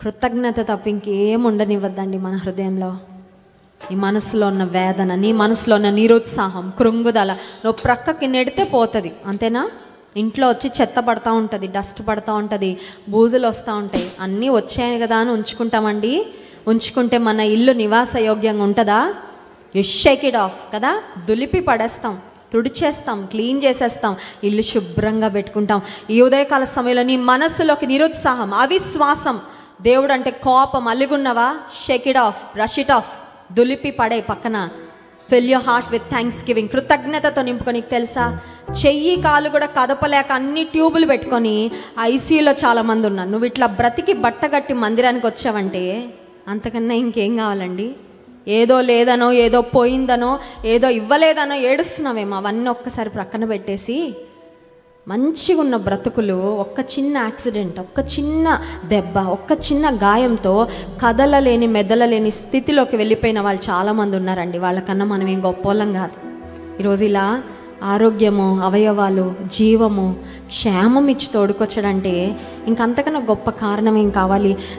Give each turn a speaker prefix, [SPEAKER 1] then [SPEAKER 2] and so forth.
[SPEAKER 1] కృతజ్ఞత తప్ప ఇంకేం ఉండనివ్వద్దండి మన హృదయంలో నీ మనసులో ఉన్న వేదన నీ మనసులో ఉన్న నిరుత్సాహం కృంగుదల నువ్వు ప్రక్కకి నెడితే పోతుంది అంతేనా ఇంట్లో వచ్చి చెత్త పడతా ఉంటుంది డస్ట్ పడతా ఉంటుంది బూజులు వస్తూ ఉంటాయి అన్నీ వచ్చాయి కదా అని ఉంచుకుంటామండి ఉంచుకుంటే మన ఇల్లు నివాస యోగ్యంగా ఉంటుందా యు షేక్ ఇట్ ఆఫ్ కదా దులిపి పడేస్తాం తుడిచేస్తాం క్లీన్ చేసేస్తాం ఇల్లు శుభ్రంగా పెట్టుకుంటాం ఈ ఉదయకాల సమయంలో నీ మనస్సులోకి నిరుత్సాహం అవిశ్వాసం దేవుడు అంటే కోపం అలిగున్నవా shake it off brush it off దులిపి పడే పక్కన fill your heart with thanksgiving కృతజ్ఞతతో నింపుకో నీకు తెలుసా చెయ్యి కాలు కూడా కదపలేక అన్ని ట్యూబులు పెట్టుకొని ఐసీయూలో చాలా మంది ఉన్నారు నువ్వు ఇట్లా బ్రతికి బట్టగట్టి మందిరానికి వచ్చావంటే అంతకన్నా ఇంకేం కావాలండి ఏదో లేదనో ఏదో పోయిందనో ఏదో ఇవ్వలేదనో ఏడుస్తున్నావేమో అవన్నీ ఒక్కసారి ప్రక్కన పెట్టేసి మంచిగా ఉన్న బ్రతుకులు ఒక్క చిన్న యాక్సిడెంట్ ఒక్క చిన్న దెబ్బ ఒక్క చిన్న గాయంతో కదలలేని మెదలలేని స్థితిలోకి వెళ్ళిపోయిన వాళ్ళు చాలామంది ఉన్నారండి వాళ్ళకన్నా మనం ఏం గొప్పోళ్ళం కాదు ఈరోజు ఇలా ఆరోగ్యము అవయవాలు జీవము క్షేమం ఇచ్చి తోడుకొచ్చడంటే ఇంకంతకన్నా గొప్ప కారణం ఏం కావాలి